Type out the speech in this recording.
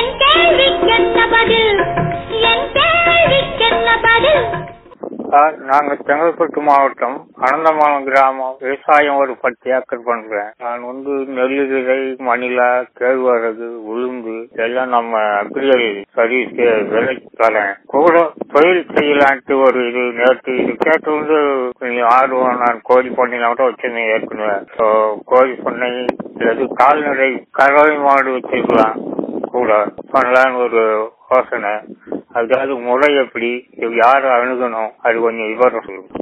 என் கேள்விக்கென்ன பதில் என் கேள்விக்கென்ன பதில் சார் நாங்க செங்கல்பட்டு மாவட்டம் அனந்தமாலம் கிராமம் விவசாயம் ஒரு பத்து ஏக்கர் பண்றேன் நான் வந்து நெல்லு விதை மணிலா கேழ்வரகு உளுந்து எல்லாம் நம்ம அக்ரியல் சர்வீஸ் விலைக்கு தரேன் கூட தொழில் செய்யலான்ட்டு ஒரு இது நேற்று இது கேட்டு வந்து கொஞ்சம் ஆர்வம் நான் கோழி பண்ணையில கூட வச்சிருந்தேன் ஏற்கனவே ஸோ கோழி பண்ணை அல்லது கால்நடை கறவை மாடு வச்சிருக்கலாம் கூட பண்ணலான்னு ஒரு யோசனை அதுக்காவது முறை எப்படி யாரை அணுகணும் அது கொஞ்சம் விவரம் சொல்லுங்க